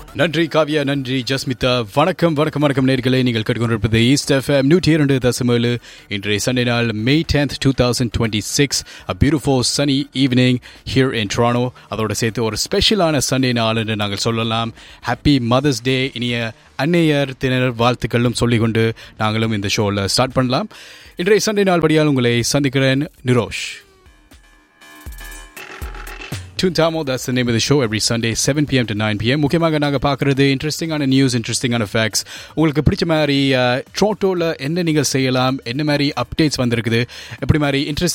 நன்றி காவ்யா நன்றி ஜஸ்மிதா வணக்கம் வணக்கம் வணக்கம் நேர்களே நீங்கள் கேட்டுக்கொண்டிருப்பது ஈஸ்ட் எஃப்எம் நூற்றி இரண்டு தசமேழு இன்றைய சண்டே நாள் May tenth two thousand twenty six a beautiful சனி ஈவினிங் ஹியர் இன் ட்ரானோ அதோட சேர்த்து ஒரு ஸ்பெஷலான சண்டே நாள் என்று நாங்கள் சொல்லலாம் ஹாப்பி மதர்ஸ் டே இனிய அன்னையர் தினர் வாழ்த்துக்களும் சொல்லிக்கொண்டு நாங்களும் இந்த ஷோவில் ஸ்டார்ட் பண்ணலாம் இன்றைய சண்டே நாள் படியால் உங்களை சந்திக்கிறேன் Nirosh Tune Tamo, that's the name of the show every Sunday, 7 p.m. to 9 p.m. முக்கியமாக நாங்கள் பார்க்குறது இன்ட்ரெஸ்டிங்கான நியூஸ் இன்ட்ரெஸ்டிங்கான ஃபேக்ட்ஸ் உங்களுக்கு பிடிச்ச மாதிரி ட்ரோட்டோவில் என்ன நீங்கள் செய்யலாம் என்ன மாதிரி அப்டேட்ஸ் வந்திருக்குது எப்படி மாதிரி இன்ட்ரெஸ்ட்